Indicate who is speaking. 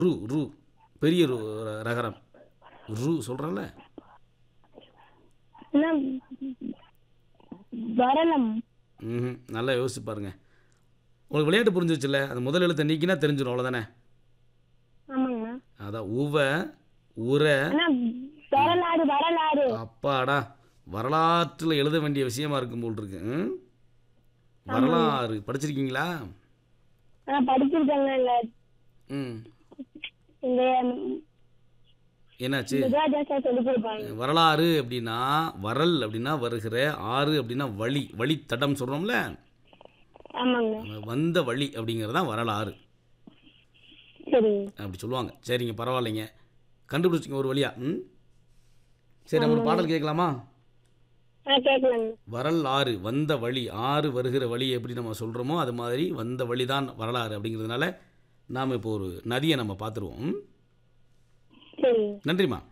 Speaker 1: ரு ரு பெரிய ரு ர- ரகரம் ரு சொல்கிறேன்ல
Speaker 2: என்ன வரலம்
Speaker 1: ம் நல்லா யோசிச்சு பாருங்க உங்களுக்கு விளையாட்டு புரிஞ்சிச்சுல்ல அந்த முதல் எழுத்தை நீக்கினா தெரிஞ்சிடும் அவ்வளோதானே
Speaker 2: ஆமாங்கண்ணா
Speaker 1: அதான் உவ உர
Speaker 2: அண்ணா வரலாறு வரலாறு
Speaker 1: அப்பாடா வரலாற்றில் எழுத வேண்டிய விஷயமா இருக்கும் போல் இருக்கு ம்? வரலாறு படிச்சிருக்கீங்களா
Speaker 2: ஆனா படிச்சிருக்கேங்க இல்ல
Speaker 1: ம்
Speaker 2: இந்த
Speaker 1: என்னாச்சு
Speaker 2: விஜயாதாசா சொல்லி கொடுப்பாங்க
Speaker 1: வரலாறு அப்படின்னா வரல் அப்படின்னா வருகிற ஆறு அப்படின்னா வழி வழித்தடம் சொல்கிறோம்ல
Speaker 2: ஆமாங்க
Speaker 1: வந்த வழி அப்படிங்கிறது தான் வரலாறு
Speaker 2: சரிங்க
Speaker 1: அப்படி சொல்லுவாங்க சரிங்க பரவாயில்லைங்க கண்டுபிடிச்சிங்க ஒரு வழியா ம் சரி நம்ம ஒரு பாடல் கேட்கலாமா
Speaker 2: ஆ கேட்கலாங்க
Speaker 1: வரல் ஆறு வந்த வழி ஆறு வருகிற வழி எப்படி நம்ம சொல்கிறோமோ அது மாதிரி வந்த வழி தான் வரலாறு அப்படிங்கிறதுனால நாம் இப்போ ஒரு நதியை நம்ம பார்த்துருவோம் ம்?
Speaker 2: சரிங்க
Speaker 1: நன்றிம்மா